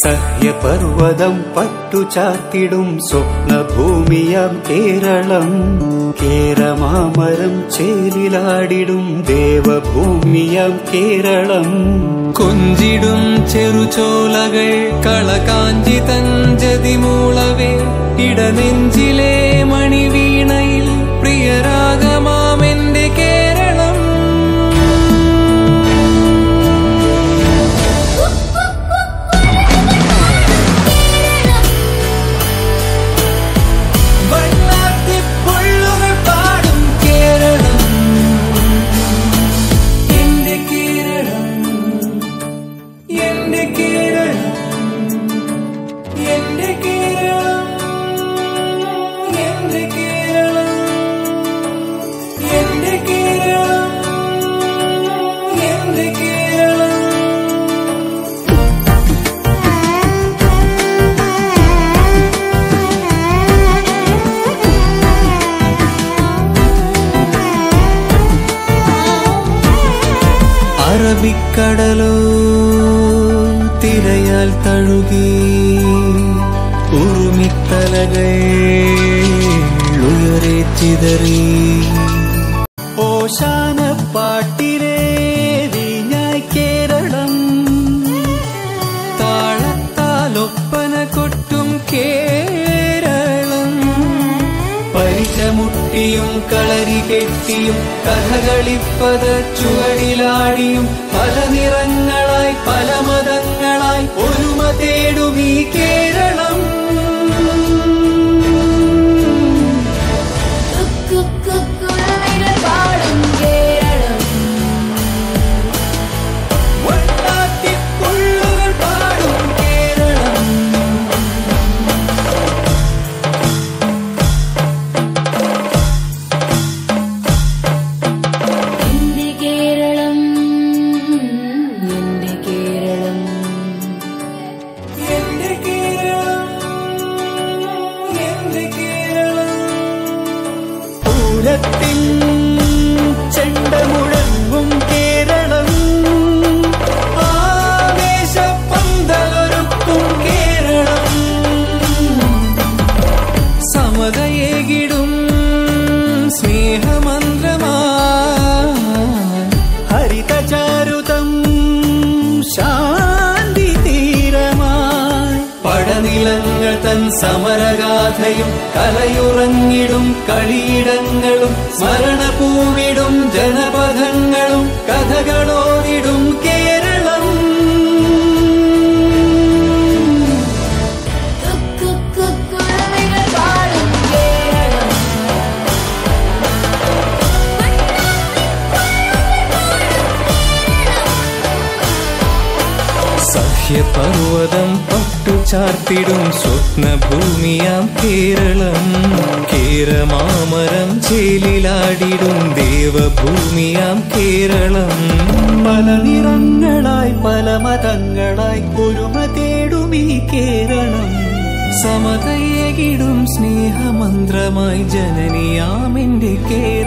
സഹ്യപർവതം പട്ടുചാത്തിടും സ്വപ്നഭൂമിയാം കേരളം കേരമാമരം ചേലിലാടിടും ദേവഭൂമിയാം കേരളം കൊഞ്ചിടും ചെറുചോലകൾ കളകാഞ്ചി തഞ്ചതി മൂളവേ ഇടനെഞ്ചിലെ മണിവീണയിൽ പ്രിയരാഗമാമെന്റെ കേരളം വണ്ണാത്തിപ്പുള്ളുകൾ പാടും കേരളം എന്റെ കേരളം എന്റെ കേരളം എന്റെ കേരളം എന്റെ കേരളം എന്റെ കേരളം എന്റെ കേരളം അറബിക്കടലോ തിരയാൽ തഴുകി ഉറുമിത്തലകൾ ഉയരെ ചിതറി ഓശാന പാട്ടിലെ വീഞ്ഞായി കേരളം താളത്താലൊപ്പന കൊട്ടും കേരളം പരിചമുട്ടിയും കളരി കെട്ടിയും കഥകളിപ്പത ചുവടിലാടിയും പല നിറങ്ങളായി പല മതങ്ങളായി ഒരുമ തേടും ഈ കേരളം കുക്കുക്കുക്കുരുവികൾ പാടും കേരളം വണ്ണാത്തിപ്പുള്ളുകൾ പാടും കേരളം എന്റെ കേരളം എന്റെ കേരളം എന്റെ കേരളം എന്റെ കേരളം പൂരത്തിൻ ചെണ്ട മുഴങ്ങും കേരളം ആവേശപ്പന്തലൊരുക്കും കേരളം സമതയേകിടും സ്നേഹമന്ത്രമാ ഹരിതചാരുതം ശാന്തി തീരമായി പടനിലങ്ങൾ തൻ സമരഗാഥയും കലയുറങ്ങിടും കളിയിടങ്ങളും സ്മരണപൂവിടും ജനപഥങ്ങളും കഥകളോടിടും കേരളം കുക്കുക്കുക്കുരുവികൾ പാടും കേരളം സഹ്യപർവതം പട്ടുചാർത്തിടും സ്വപ്നഭൂമിയാം കേരളം കേരമാമരം ചേലിലാടിടും ദേവഭൂമിയാം കേരളം പല നിറങ്ങളായി പല മതങ്ങളായി ഒരുമ തേടും ഈ കേരളം സമതയേകിടും സ്നേഹമന്ത്രമായി ജനനിയാമെന്റെ കേരളം